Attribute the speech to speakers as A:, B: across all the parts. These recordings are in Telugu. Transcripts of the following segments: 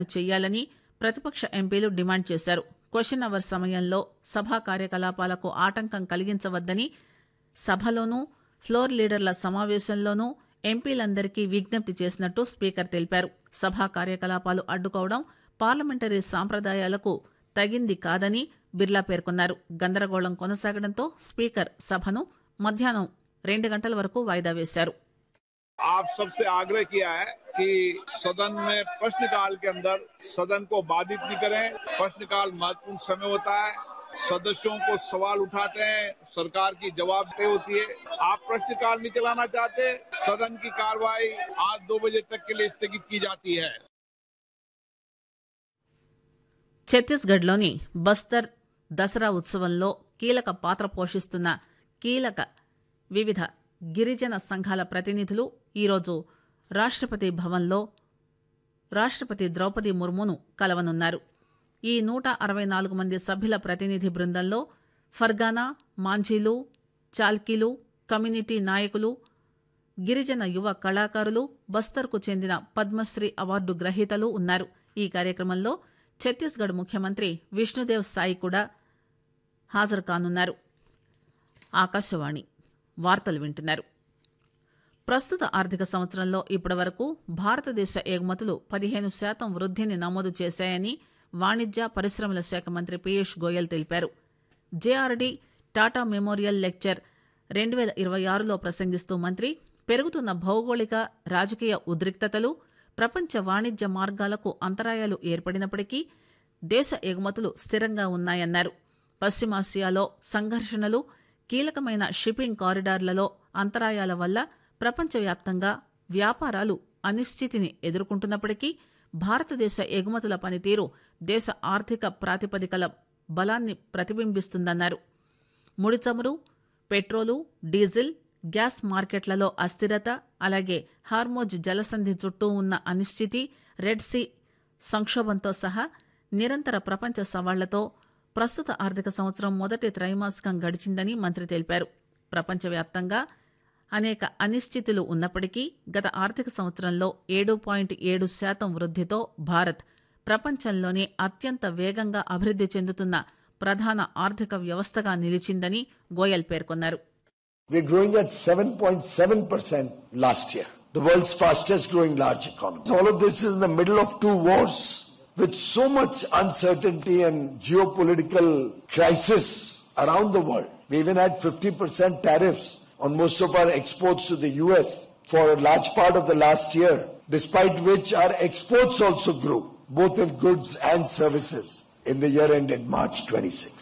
A: చేయాలని ప్రతిపక్ష ఎంపీలు డిమాండ్ చేశారు క్వశ్చన్ అవర్ సమయంలో సభా కార్యకలాపాలకు ఆటంకం కలిగించవద్దని సభలోనూ ఫ్లోర్ లీడర్ల సమావేశంలోనూ ఎంపీలందరికీ విజ్ఞప్తి చేసినట్టు స్పీకర్ తెలిపారు సభా కార్యకలాపాలు అడ్డుకోవడం పార్లమెంటరీ సాంప్రదాయాలకు తగింది కాదని బిర్లా పేర్కొన్నారు గందరగోళం కొనసాగడంతో స్పీకర్ సభను మధ్యాహ్నం రెండు గంటల వరకు వాయిదా వేశారు
B: आप सबसे आग्रह किया है कि सदन में प्रश्नकाल के अंदर सदन को बाधित नहीं करें प्रश्नकाल महत्वपूर्ण समय होता है सदस्यों को सवाल उठाते हैं सरकार की जवाबदेही होती है आप प्रश्नकाल नहीं चलाना चाहते सदन की कार्रवाई आज दो बजे तक के लिए स्थगित की जाती है
A: ఛత్తీస్గఢ్లోని బస్తర్ దసరా ఉత్సవంలో కీలక పాత్ర పోషిస్తున్న కీలక వివిధ గిరిజన సంఘాల ప్రతినిధులు ఈరోజు రాష్ట్రపతి భవన్లో రాష్ట్రపతి ద్రౌపది ముర్మును కలవనున్నారు ఈ నూట అరవై నాలుగు మంది సభ్యుల ప్రతినిధి బృందంలో ఫర్గానా మాంఝీలు చాల్కీలు కమ్యూనిటీ నాయకులు గిరిజన యువ కళాకారులు బస్తర్కు చెందిన పద్మశ్రీ అవార్డు గ్రహీతలు ఉన్నారు ఈ కార్యక్రమంలో ఛత్తీస్గఢ్ ముఖ్యమంత్రి విష్ణుదేవ్ సాయి కూడా హాజరు కానున్నారు ఆకాశవాణి వార్తలు వింటున్నారు ప్రస్తుత ఆర్థిక సంవత్సరంలో ఇప్పటివరకు భారతదేశ ఎగుమతులు పదిహేను శాతం వృద్ధిని నమోదు చేశాయని వాణిజ్య పరిశ్రమల శాఖ మంత్రి పీయూష్ గోయల్ తెలిపారు జేఆర్డీ టాటా మెమోరియల్ లెక్చర్ రెండు వేల ఇరవై ఆరులో ప్రసంగిస్తూ మంత్రి పెరుగుతున్న భౌగోళిక రాజకీయ ఉద్రిక్తతలు ప్రపంచ వాణిజ్య మార్గాలకు అంతరాయాలు ఏర్పడినప్పటికీ దేశ ఎగుమతులు స్థిరంగా ఉన్నాయన్నారు పశ్చిమాసియాలో సంఘర్షణలు కీలకమైన షిప్పింగ్ కారిడార్లలో అంతరాయాల వల్ల ప్రపంచవ్యాప్తంగా వ్యాపారాలు అనిశ్చితిని ఎదుర్కొంటున్నప్పటికీ భారతదేశ ఎగుమతుల పనితీరు దేశ ఆర్థిక ప్రాతిపదికల బలాన్ని ప్రతిబింబిస్తుందన్నారు ముడి చమురు పెట్రోలు డీజిల్ గ్యాస్ మార్కెట్లలో అస్థిరత అలాగే హార్మోజ్ జలసంధి చుట్టూ ఉన్న అనిశ్చితి రెడ్ సీ సంక్షోభంతో సహా నిరంతర ప్రపంచ సవాళ్లతో ప్రస్తుత ఆర్థిక సంవత్సరం మొదటి త్రైమాసికం గడిచిందని మంత్రి తెలిపారు ప్రపంచవ్యాప్తంగా అనేక అనిశ్చితులు ఉన్నప్పటికీ గత ఆర్థిక సంవత్సరంలో ఏడు పాయింట్ ఏడు శాతం వృద్ధితో భారత్ ప్రపంచంలోనే అత్యంత వేగంగా అభివృద్ధి చెందుతున్న ప్రధాన ఆర్థిక వ్యవస్థగా నిలిచిందని గోయల్ పేర్కొన్నారు
C: We're growing at 7.7% last year, the world's fastest growing large economy. All of this is in the middle of two wars with so much uncertainty and geopolitical crisis around the world. We even had 50% tariffs on most of our exports to the US for a large part of the last year, despite which our exports also grew, both in goods and services in the year ended March 26.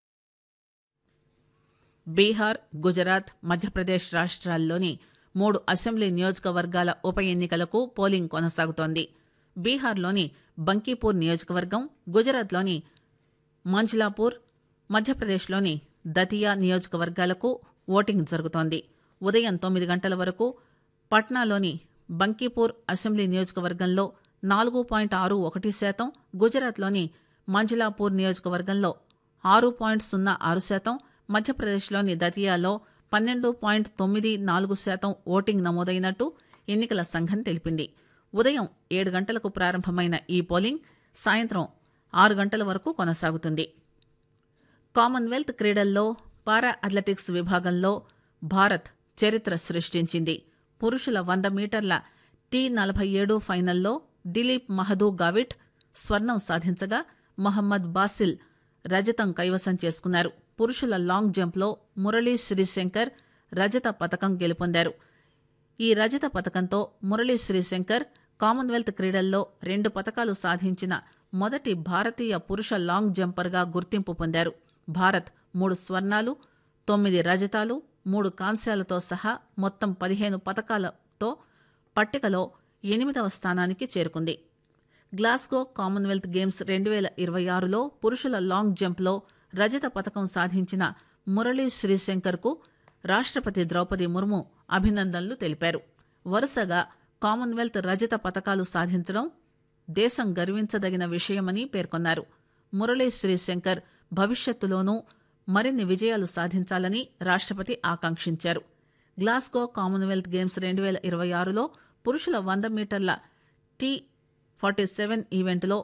A: Bihar Gujarat Madhya Pradesh రాష్ట్రాల్లోని మూడు అసెంబ్లీ నియోజకవర్గాల ఉప ఎన్నికలకు పోలింగ్ కొనసాగుతోంది బీహార్లోని బంకీపూర్ నియోజకవర్గం గుజరాత్లోని మంజ్లాపూర్ మధ్యప్రదేశ్లోని దతియా నియోజకవర్గాలకు ఓటింగ్ జరుగుతోంది ఉదయం తొమ్మిది గంటల వరకు పట్నాలోని బంకీపూర్ అసెంబ్లీ నియోజకవర్గంలో నాలుగు పాయింట్ ఆరు ఒకటి శాతం గుజరాత్లోని మంజ్లాపూర్ నియోజకవర్గంలో ఆరు పాయింట్ సున్నా ఆరు శాతం మధ్యప్రదేశ్లోని దతియాలో పన్నెండు పాయింట్ తొమ్మిది నాలుగు శాతం ఓటింగ్ నమోదైనట్టు ఎన్నికల సంఘం తెలిపింది ఉదయం ఏడు గంటలకు ప్రారంభమైన ఈ పోలింగ్ సాయంత్రం ఆరు గంటల వరకు కొనసాగుతుంది కామన్వెల్త్ క్రీడల్లో పారా అథ్లెటిక్స్ విభాగంలో భారత్ చరిత్ర సృష్టించింది పురుషుల వంద మీటర్ల టీ నలభై ఏడు ఫైనల్లో దిలీప్ మహదూ గావిట్ స్వర్ణం సాధించగా మహమ్మద్ బాసిల్ రజతం కైవసం చేసుకున్నారు పురుషుల లాంగ్ జంప్లో మురళీ శ్రీశంకర్ రజత పథకం గెలుపొందారు ఈ రజత పథకంతో మురళీ శ్రీశంకర్ కామన్వెల్త్ క్రీడల్లో రెండు పథకాలు సాధించిన మొదటి భారతీయ పురుష లాంగ్ జంపర్గా గుర్తింపు పొందారు భారత్ మూడు స్వర్ణాలు తొమ్మిది రజతాలు మూడు కాంస్యాలతో సహా మొత్తం పదిహేను పథకాలతో పట్టికలో ఎనిమిదవ స్థానానికి చేరుకుంది గ్లాస్గో కామన్వెల్త్ గేమ్స్ రెండు వేల ఇరవై ఆరులో పురుషుల లాంగ్ జంప్లో రజత పథకం సాధించిన మురళీ శ్రీశంకర్కు రాష్ట్రపతి ద్రౌపది ముర్ము అభినందనలు తెలిపారు వరుసగా కామన్వెల్త్ రజత పథకాలు సాధించడం దేశం గర్వించదగిన విషయమని పేర్కొన్నారు మురళీ శ్రీశంకర్ భవిష్యత్తులోనూ మరిన్ని విజయాలు సాధించాలని రాష్ట్రపతి ఆకాంక్షించారు గ్లాస్గో కామన్వెల్త్ గేమ్స్ రెండు వేల ఇరవై ఆరులో పురుషుల వంద మీటర్ల టీ ఫార్టీ సెవెన్ ఈవెంట్లో